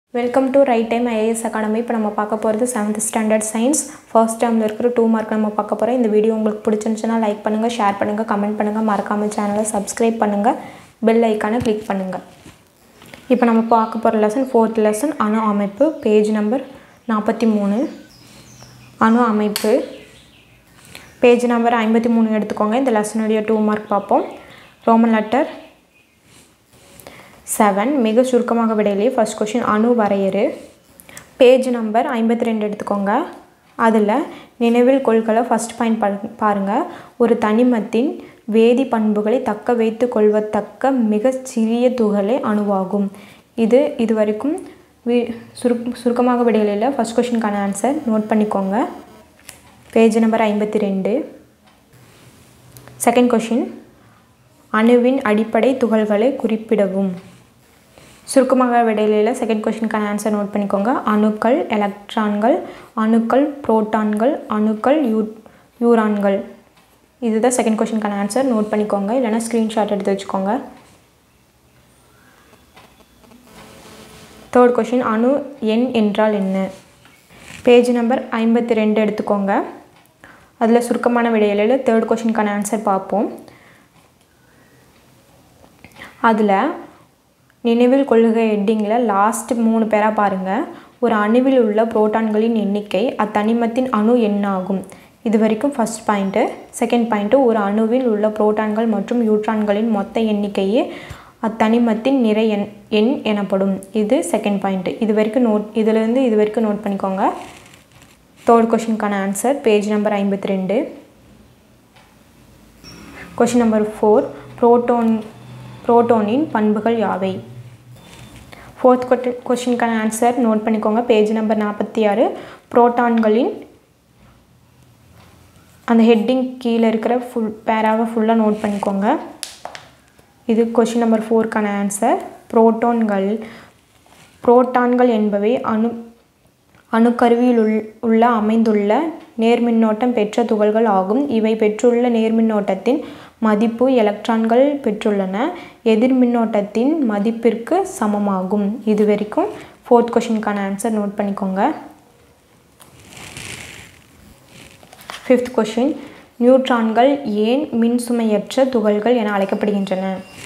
welcome to right time IAS academy இப்போ நம்ம பார்க்க போகிறது செவன்த் ஸ்டாண்டர்ட் சயின்ஸ் ஃபர்ஸ்ட் டேர்மில் இருக்கிற டூ மார்க் நம்ம பார்க்க போகிறோம் இந்த வீடியோ உங்களுக்கு பிடிச்சிருந்துச்சுன்னா லைக் பண்ணுங்கள் ஷேர் பண்ணுங்கள் கமெண்ட் பண்ணுங்கள் மறக்காமல் சேனலை சப்ஸ்கிரைப் பண்ணுங்கள் பெல் ஐக்கானை கிளிக் பண்ணுங்கள் இப்போ நம்ம பார்க்க போகிற லெசன் ஃபோர்த் லெசன் அணு அமைப்பு பேஜ் நம்பர் நாற்பத்தி மூணு அணு அமைப்பு பேஜ் நம்பர் ஐம்பத்தி மூணு எடுத்துக்கோங்க இந்த லெசனுடைய டூ மார்க் பார்ப்போம் ரோமன் லெட்டர் செவன் மிக சுருக்கமாக விடையிலேயே ஃபர்ஸ்ட் கொஷின் அணு வரையறு பேஜ் நம்பர் ஐம்பத்தி ரெண்டு எடுத்துக்கோங்க அதில் நினைவில் கொள்களை ஃபஸ்ட் பாயிண்ட் பா பாருங்கள் ஒரு தனிமத்தின் வேதி பண்புகளை தக்க வைத்து கொள்வத்தக்க மிக சிறிய துகளே அணுவாகும் இது இது வரைக்கும் வி சுருக் சுருக்கமாக விடையில ஃபஸ்ட் கொஷினுக்கான ஆன்சர் நோட் பண்ணிக்கோங்க பேஜ் நம்பர் ஐம்பத்தி ரெண்டு செகண்ட் கொஷின் அணுவின் அடிப்படை துகள்களை குறிப்பிடவும் சுருக்கமாக விடையில செகண்ட் கொஷினுக்கான ஆன்சர் நோட் பண்ணிக்கோங்க அணுக்கள் எலக்ட்ரான்கள் அணுக்கள் புரோட்டான்கள் அணுக்கள் யூ யூரான்கள் இதுதான் செகண்ட் கொஷினுக்கான ஆன்சர் நோட் பண்ணிக்கோங்க இல்லைனா ஸ்க்ரீன்ஷாட் எடுத்து வச்சுக்கோங்க தேர்ட் கொஷின் அணு எண் என்றால் என்ன பேஜ் நம்பர் ஐம்பத்தி ரெண்டு எடுத்துக்கோங்க அதில் சுருக்கமான விடையில தேர்ட் கொஷினுக்கான ஆன்சர் பார்ப்போம் அதில் நினைவில் கொள்கை ஹெட்டிங்கில் லாஸ்ட் மூணு பேராக பாருங்கள் ஒரு அணுவில் உள்ள புரோட்டான்களின் எண்ணிக்கை அத்தனிமத்தின் அணு எண்ணாகும் இது வரைக்கும் ஃபஸ்ட் பாயிண்ட்டு செகண்ட் பாயிண்ட்டு ஒரு அணுவில் உள்ள புரோட்டான்கள் மற்றும் யூட்ரான்களின் மொத்த எண்ணிக்கையே அத்தனிமத்தின் நிறை எண் எண் எனப்படும் இது செகண்ட் பாயிண்ட்டு இது வரைக்கும் நோட் இதிலேருந்து இது வரைக்கும் நோட் பண்ணிக்கோங்க தேர்ட் கொஷினுக்கான ஆன்சர் பேஜ் நம்பர் ஐம்பத்தி ரெண்டு கொஷின் நம்பர் ஃபோர் புரோட்டோன் புரோட்டோனின் பண்புகள் யாவை ஃபோர்த் கொட்டு கொஷினுக்கான ஆன்சர் நோட் பண்ணிக்கோங்க பேஜ் நம்பர் நாற்பத்தி ஆறு புரோட்டான்களின் அந்த ஹெட்டிங் கீழே இருக்கிற ஃபுல் பேராவை ஃபுல்லாக நோட் பண்ணிக்கோங்க இது கொஷின் நம்பர் ஃபோருக்கான ஆன்சர் புரோட்டான்கள் புரோட்டான்கள் என்பவை அணு அணுக்கருவியில் உள் உள்ள அமைந்துள்ள நேர்மின்னோட்டம் பெற்ற துகள்கள் ஆகும் இவை பெற்றுள்ள நேர்மின்னோட்டத்தின் மதிப்பு எலக்ட்ரான்கள் பெற்றுள்ளன எதிர்மின்னோட்டத்தின் மதிப்பிற்கு சமமாகும் இது வரைக்கும் ஃபோர்த் கொஷினுக்கான ஆன்சர் நோட் பண்ணிக்கோங்க ஃபிஃப்த் கொஷின் நியூட்ரான்கள் ஏன் மின்சுமையற்ற துகள்கள் என அழைக்கப்படுகின்றன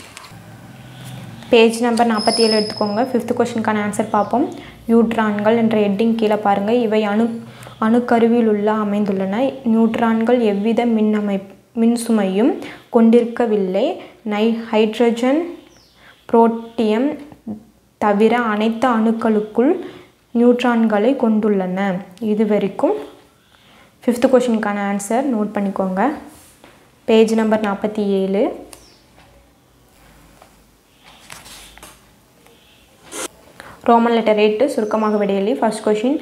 பேஜ் நம்பர் நாற்பத்தி ஏழு எடுத்துக்கோங்க ஃபிஃப்த் கொஷினுக்கான ஆன்சர் பார்ப்போம் நியூட்ரான்கள் என்ற ஹெட்டிங் கீழே பாருங்கள் இவை அணு அணுக்கருவியில் உள்ள அமைந்துள்ளன நியூட்ரான்கள் எவ்வித மின்னமை மின்சுமையும் கொண்டிருக்கவில்லை நை ஹைட்ரஜன் புரோட்டியம் தவிர அனைத்து அணுக்களுக்குள் நியூட்ரான்களை கொண்டுள்ளன இது வரைக்கும் ஃபிஃப்த் கொஷினுக்கான ஆன்சர் நோட் பண்ணிக்கோங்க பேஜ் நம்பர் நாற்பத்தி ஏழு ரோமன் லெட்டர் எட்டு சுருக்கமாக விடையலி ஃபர்ஸ்ட் கொஷின்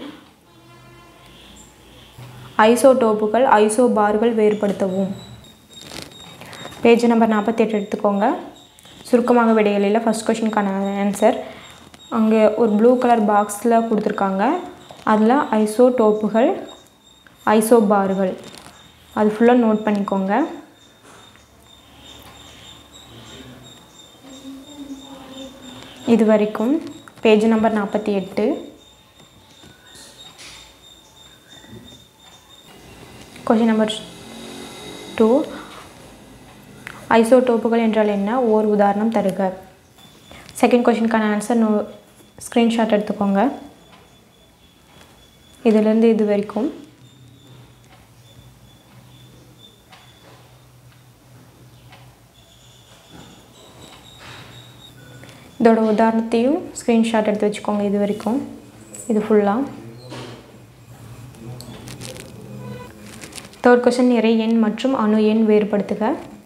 ஐசோடோப்புகள் ஐசோபார்கள் வேறுபடுத்தவும் பேஜ் நம்பர் நாற்பத்தி எட்டு எடுத்துக்கோங்க சுருக்கமாக விடையலில் ஃபஸ்ட் கொஷினுக்கான ஆன்சர் அங்கே ஒரு ப்ளூ கலர் பாக்ஸில் கொடுத்துருக்காங்க அதில் ஐசோடோப்புகள் ஐசோபார்கள் அது ஃபுல்லாக நோட் பண்ணிக்கோங்க இது வரைக்கும் பேஜ் நம்பர் நாற்பத்தி எட்டு கொஷின் நம்பர் டூ ஐசோடோப்புகள் என்றால் என்ன ஓர் உதாரணம் தருக செகண்ட் கொஷினுக்கான ஆன்சர் நோ ஸ்க்ரீன்ஷாட் எடுத்துக்கோங்க இதிலேருந்து இது வரைக்கும் இதோட உதாரணத்தையும் ஸ்க்ரீன்ஷாட் எடுத்து வச்சுக்கோங்க இது வரைக்கும் இது ஃபுல்லாக தேர்ட் கொஷின் நிறை எண் மற்றும் அணு எண் வேறுபடுத்துக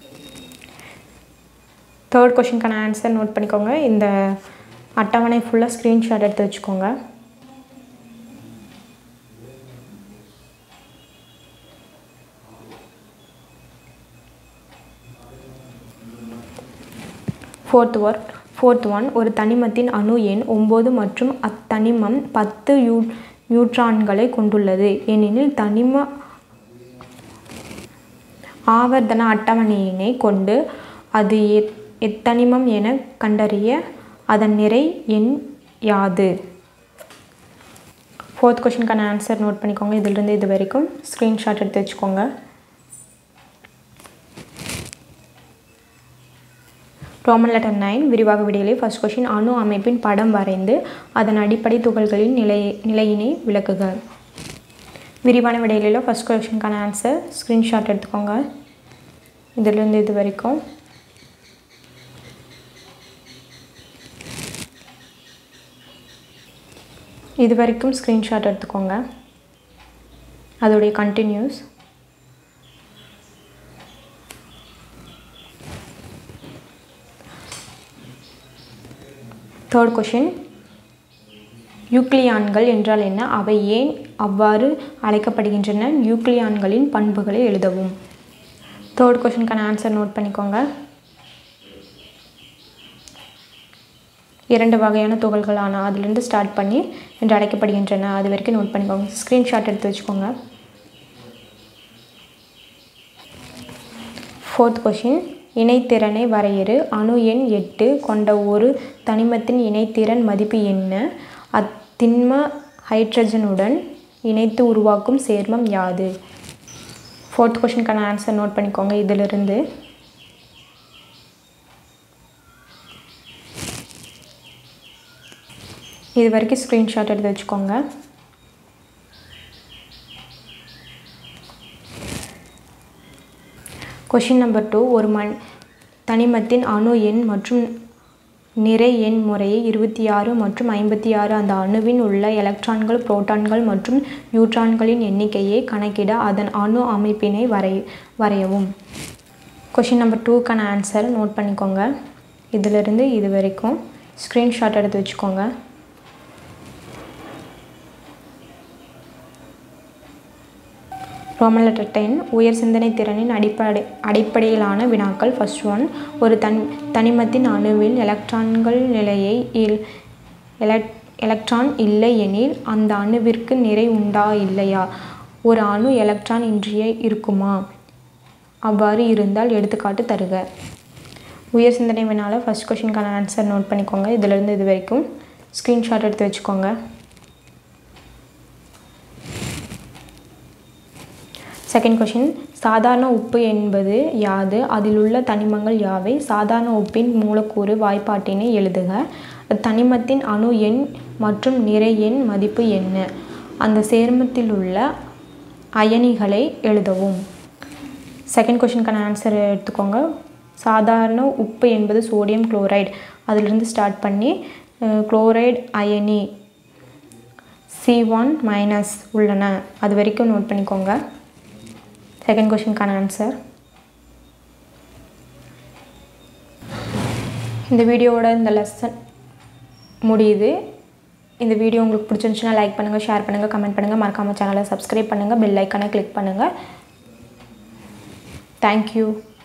தேர்ட் கொஷினுக்கான ஆன்சர் நோட் பண்ணிக்கோங்க இந்த அட்டவணை ஃபுல்லாக ஸ்க்ரீன்ஷாட் எடுத்து வச்சுக்கோங்க ஃபோர்த் ஒர்க் ஃபோர்த் ஒன் ஒரு தனிமத்தின் அணு எண் ஒம்பது மற்றும் அத்தனிமம் பத்து யூ நியூட்ரான்களை கொண்டுள்ளது ஏனெனில் தனிம ஆவர்த்தன அட்டவணையினை கொண்டு அது எத்தனிமம் என கண்டறிய அதன் நிறை எண் யாது ஃபோர்த் கொஷினுக்கான ஆன்சர் நோட் பண்ணிக்கோங்க இதிலிருந்து இது வரைக்கும் ஸ்க்ரீன்ஷாட் எடுத்து வச்சுக்கோங்க ரோமன் லெட்டர் நைன் விரிவாக விடையிலே ஃபர்ஸ்ட் கொஷின் அணு அமைப்பின் படம் வரைந்து அதன் அடிப்படை துகள்களின் நிலை நிலையினை விளக்குக விரிவான விடையில ஃபர்ஸ்ட் கொஷினுக்கான ஆன்சர் ஸ்க்ரீன்ஷாட் எடுத்துக்கோங்க இதிலிருந்து இது வரைக்கும் இது வரைக்கும் ஸ்க்ரீன்ஷாட் எடுத்துக்கோங்க அதோடைய கண்டினியூஸ் தேர்ட் கொஷின் யூக்ளியான்கள் என்றால் என்ன அவை ஏன் அவ்வாறு அழைக்கப்படுகின்றன யூக்ளியான்களின் பண்புகளை எழுதவும் தேர்ட் கொஷினுக்கான ஆன்சர் நோட் பண்ணிக்கோங்க இரண்டு வகையான துகள்களான அதிலிருந்து ஸ்டார்ட் பண்ணி என்று அழைக்கப்படுகின்றன அது வரைக்கும் நோட் பண்ணிக்கோங்க ஸ்க்ரீன்ஷாட் எடுத்து வச்சுக்கோங்க ஃபோர்த் கொஷின் இணைத்திறனை வரையறு அணு எண் எட்டு கொண்ட ஒரு தனிமத்தின் இணைத்திறன் மதிப்பு என்ன அத்திண்ம ஹைட்ரஜனுடன் இணைத்து உருவாக்கும் சேர்மம் யாது ஃபோர்த் கொஷினுக்கான ஆன்சர் நோட் பண்ணிக்கோங்க இதிலிருந்து இது வரைக்கும் ஸ்க்ரீன்ஷாட் எடுத்து வச்சுக்கோங்க கொஷின் நம்பர் டூ ஒரு மண் தனிமத்தின் அணு எண் மற்றும் நிறை எண் முறையை இருபத்தி ஆறு மற்றும் ஐம்பத்தி ஆறு அந்த அணுவின் உள்ள எலக்ட்ரான்கள் புரோட்டான்கள் மற்றும் நியூட்ரான்களின் எண்ணிக்கையை கணக்கிட அதன் அணு அமைப்பினை வரை வரையவும் கொஷின் நம்பர் டூக்கான ஆன்சர் நோட் பண்ணிக்கோங்க இதிலிருந்து இது வரைக்கும் ஸ்க்ரீன்ஷாட் எடுத்து வச்சுக்கோங்க ரோமன் லெட்டர் டென் உயர் சிந்தனை திறனின் அடிப்படை அடிப்படையிலான வினாக்கள் ஃபர்ஸ்ட் ஒன் ஒரு தனி தனிமத்தின் அணுவில் எலக்ட்ரான்கள் நிலையை இல் எலக் எலக்ட்ரான் இல்லை எனில் அந்த அணுவிற்கு நிறை உண்டா இல்லையா ஒரு அணு எலக்ட்ரான் இன்றியே இருக்குமா அவ்வாறு இருந்தால் எடுத்துக்காட்டு தருக உயர் சிந்தனை வினால ஃபர்ஸ்ட் கொஷினுக்கான ஆன்சர் நோட் பண்ணிக்கோங்க இதிலிருந்து இது வரைக்கும் ஸ்க்ரீன்ஷாட் எடுத்து வச்சுக்கோங்க செகண்ட் கொஷின் சாதாரண உப்பு என்பது யாது அதில் உள்ள தனிமங்கள் யாவை சாதாரண உப்பின் மூலக்கூறு வாய்ப்பாட்டினை எழுதுக தனிமத்தின் அணு எண் மற்றும் நிறை எண் மதிப்பு என்ன அந்த சேர்மத்தில் உள்ள அயனிகளை எழுதவும் செகண்ட் கொஷினுக்கான ஆன்சர் எடுத்துக்கோங்க சாதாரண உப்பு என்பது சோடியம் குளோரைடு அதிலிருந்து ஸ்டார்ட் பண்ணி குளோரைடு அயனி சி ஒன் மைனஸ் உள்ளன அது வரைக்கும் நோட் பண்ணிக்கோங்க செகண்ட் கொஷினுக்கான ஆன்சர் இந்த வீடியோவோட இந்த லெசன் முடியுது இந்த வீடியோ உங்களுக்கு பிடிச்சிருந்துச்சுன்னா லைக் பண்ணுங்கள் ஷேர் பண்ணுங்கள் கமெண்ட் பண்ணுங்கள் மறக்காமல் சேனலை சப்ஸ்கிரைப் பண்ணுங்கள் பெல் ஐக்கானை கிளிக் பண்ணுங்கள் தேங்க்யூ